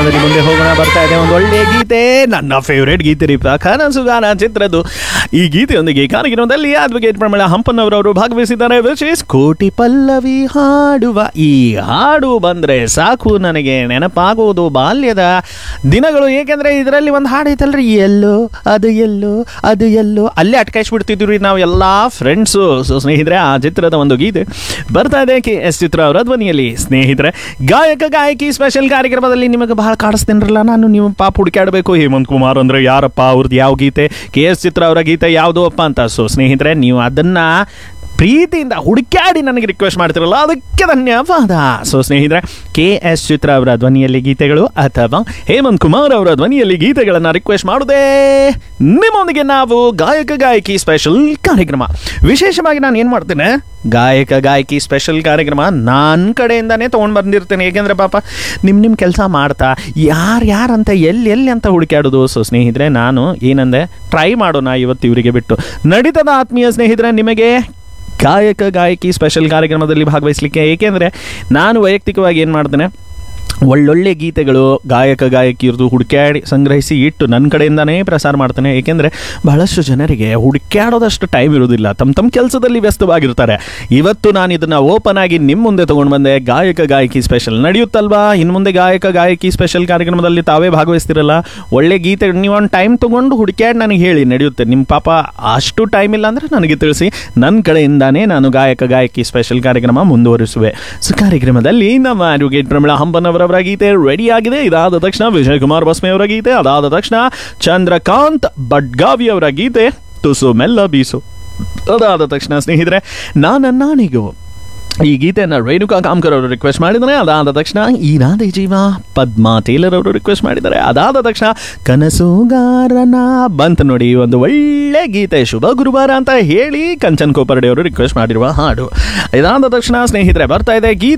ಕಾರ್ಯಕ್ರಮದಲ್ಲಿ ಮುಂದೆ ಹೋಗೋಣ ಬರ್ತಾ ಇದೆ ಒಂದು ಒಳ್ಳೆಯ ಗೀತೆ ನನ್ನ ಫೇವ್ರೇಟ್ ಗೀತೆ ರೀ ಕನಸುಗಾನ ಚಿತ್ರದ್ದು ಈ ಗೀತೆಯೊಂದಿಗೆ ಈ ಕಾರ್ಯಕ್ರಮದಲ್ಲಿ ಅಡ್ವೊಕೇಟ್ ಪ್ರಮಳ ಹಂಪನ್ನವರವರು ಭಾಗವಹಿಸಿದ್ದಾರೆ ವಿಚ್ ಇಸ್ ಕೋಟಿ ಪಲ್ಲವಿ ಹಾಡುವ ಈ ಹಾಡು ಬಂದ್ರೆ ಸಾಕು ನನಗೆ ನೆನಪಾಗುವುದು ಬಾಲ್ಯದ ದಿನಗಳು ಏಕೆಂದ್ರೆ ಇದರಲ್ಲಿ ಒಂದು ಹಾಡು ಐತಲ್ರಿ ಎಲ್ಲೋ ಅದು ಎಲ್ಲೋ ಅದು ಎಲ್ಲೋ ಅಲ್ಲೇ ಅಟ್ಕಾಯಿಸ್ಬಿಡ್ತಿದ್ವಿ ನಾವು ಎಲ್ಲ ಫ್ರೆಂಡ್ಸು ಸೊ ಸ್ನೇಹಿತರೆ ಆ ಚಿತ್ರದ ಒಂದು ಗೀತೆ ಬರ್ತಾ ಇದೆ ಕೆ ಎಸ್ ಚಿತ್ರ ಅವರ ಧ್ವನಿಯಲ್ಲಿ ಸ್ನೇಹಿತರೆ ಗಾಯಕ ಗಾಯಕಿ ಸ್ಪೆಷಲ್ ಕಾರ್ಯಕ್ರಮದಲ್ಲಿ ನಿಮಗೆ ಬಹಳ ಕಾಡಿಸ್ತೇನರಲ್ಲ ನಾನು ನೀವು ಪಾಪ ಹುಡುಕಾಡಬೇಕು ಹೇಮಂತ್ ಕುಮಾರ್ ಅಂದ್ರೆ ಯಾರಪ್ಪ ಅವ್ರದ್ದು ಯಾವ ಗೀತೆ ಕೆ ಎಸ್ ಚಿತ್ರ ಅವರ ಗೀತೆ ಯಾವುದು ಅಪ್ಪ ಅಂತ ಸೊ ಸ್ನೇಹಿತರೆ ನೀವು ಅದನ್ನ ಪ್ರೀತಿಯಿಂದ ಹುಡುಕ್ಯಾಡಿ ನನಗೆ ರಿಕ್ವೆಸ್ಟ್ ಮಾಡ್ತಿರಲ್ಲ ಅದಕ್ಕೆ ಧನ್ಯವಾದ ಸೊ ಸ್ನೇಹಿತರೆ ಕೆ ಎಸ್ ಚಿತ್ರ ಅವರ ಧ್ವನಿಯಲ್ಲಿ ಗೀತೆಗಳು ಅಥವಾ ಹೇಮಂತ್ ಕುಮಾರ್ ಅವರ ಧ್ವನಿಯಲ್ಲಿ ಗೀತೆಗಳನ್ನು ರಿಕ್ವೆಸ್ಟ್ ಮಾಡೋದೇ ನಿಮ್ಮೊಂದಿಗೆ ನಾವು ಗಾಯಕ ಗಾಯಕಿ ಸ್ಪೆಷಲ್ ಕಾರ್ಯಕ್ರಮ ವಿಶೇಷವಾಗಿ ನಾನು ಏನು ಮಾಡ್ತೇನೆ ಗಾಯಕ ಗಾಯಕಿ ಸ್ಪೆಷಲ್ ಕಾರ್ಯಕ್ರಮ ನನ್ನ ಕಡೆಯಿಂದಾನೇ ತೊಗೊಂಡು ಬಂದಿರ್ತೇನೆ ಏಕೆಂದರೆ ಪಾಪ ನಿಮ್ಮ ನಿಮ್ಮ ಕೆಲಸ ಮಾಡ್ತಾ ಯಾರು ಯಾರಂತ ಎಲ್ಲಿ ಎಲ್ಲಿ ಅಂತ ಹುಡುಕ್ಯಾಡೋದು ಸೊ ಸ್ನೇಹಿತರೆ ನಾನು ಏನಂದೆ ಟ್ರೈ ಮಾಡೋಣ ಇವತ್ತು ಇವರಿಗೆ ಬಿಟ್ಟು ನಡೀತದ ಆತ್ಮೀಯ ಸ್ನೇಹಿತರೆ ನಿಮಗೆ ಗಾಯಕ ಗಾಯಕಿ ಸ್ಪೆಷಲ್ ಕಾರ್ಯಕ್ರಮದಲ್ಲಿ ಭಾಗವಹಿಸಲಿಕ್ಕೆ ಏಕೆಂದರೆ ನಾನು ವೈಯಕ್ತಿಕವಾಗಿ ಏನು ಮಾಡ್ತೇನೆ ಒಳ್ಳೊಳ್ಳೆ ಗೀತೆಗಳು ಗಾಯಕ ಗಾಯಕಿಯರದು ಹುಡುಕ್ಯಾಡಿ ಸಂಗ್ರಹಿಸಿ ಇಟ್ಟು ನನ್ನ ಕಡೆಯಿಂದನೇ ಪ್ರಸಾರ ಮಾಡ್ತೇನೆ ಏಕೆಂದರೆ ಬಹಳಷ್ಟು ಜನರಿಗೆ ಹುಡುಕ್ಯಾಡೋದಷ್ಟು ಟೈಮ್ ಇರೋದಿಲ್ಲ ತಮ್ಮ ತಮ್ಮ ಕೆಲಸದಲ್ಲಿ ವ್ಯಸ್ತವಾಗಿರ್ತಾರೆ ಇವತ್ತು ನಾನು ಇದನ್ನು ಓಪನ್ ಆಗಿ ನಿಮ್ಮ ಮುಂದೆ ತೊಗೊಂಡು ಬಂದೆ ಗಾಯಕ ಗಾಯಕಿ ಸ್ಪೆಷಲ್ ನಡೆಯುತ್ತಲ್ವಾ ಇನ್ನು ಮುಂದೆ ಗಾಯಕ ಗಾಯಕಿ ಸ್ಪೆಷಲ್ ಕಾರ್ಯಕ್ರಮದಲ್ಲಿ ತಾವೇ ಭಾಗವಹಿಸ್ತಿರಲ್ಲ ಒಳ್ಳೆ ಗೀತೆ ನೀವು ಒಂದು ಟೈಮ್ ತೊಗೊಂಡು ಹುಡುಕ್ಯಾಡಿ ನನಗೆ ಹೇಳಿ ನಡೆಯುತ್ತೆ ನಿಮ್ಮ ಪಾಪ ಅಷ್ಟು ಟೈಮ್ ಇಲ್ಲ ಅಂದರೆ ನನಗೆ ತಿಳಿಸಿ ನನ್ನ ಕಡೆಯಿಂದಾನೇ ನಾನು ಗಾಯಕ ಗಾಯಕಿ ಸ್ಪೆಷಲ್ ಕಾರ್ಯಕ್ರಮ ಮುಂದುವರಿಸುವೆ ಸೊ ಕಾರ್ಯಕ್ರಮದಲ್ಲಿ ನಮ್ಮ ಅಡ್ವೊಕೇಟ್ ಪ್ರಮಿಳಾ ಹಂಪನವರವರ ಗೀತೆ ರೆಡಿ ಆಗಿದೆ ಇದಾದ ತಕ್ಷಣ ವಿಜಯ್ ಕುಮಾರ್ ಬಸ್ಮೆ ಅವರ ಗೀತೆ ಅದಾದ ತಕ್ಷಣ ಚಂದ್ರಕಾಂತ್ ಬಡ್ಗಾವಿ ಅವರ ಗೀತೆ ತುಸು ಮೆಲ್ಲ ಬೀಸು ಅದಾದ ತಕ್ಷಣ ಸ್ನೇಹಿತರೆ ನಾನನ್ನಾಣಿಗೂ ಈ ಗೀತೆಯನ್ನು ರೇಣುಕಾ ಕಾಮ್ಕರ್ ಅವರು ರಿಕ್ವೆಸ್ಟ್ ಮಾಡಿದ್ದಾರೆ ಅದಾದ ತಕ್ಷಣ ಈ ರಾಧೆ ಜೀವ ಪದ್ಮಾ ಟೇಲರ್ ಅವರು ರಿಕ್ವೆಸ್ಟ್ ಮಾಡಿದ್ದಾರೆ ಅದಾದ ತಕ್ಷಣ ಕನಸುಗಾರನ ಬಂತ ನೋಡಿ ಒಂದು ಒಳ್ಳೆ ಗೀತೆ ಶುಭ ಗುರುವಾರ ಅಂತ ಹೇಳಿ ಕಂಚನ್ ಕೋಪರ್ಡೆ ಅವರು ರಿಕ್ವೆಸ್ಟ್ ಮಾಡಿರುವ ಹಾಡು ಇದಾದ ತಕ್ಷಣ ಸ್ನೇಹಿತರೆ ಬರ್ತಾ ಇದೆ ಗೀತೆ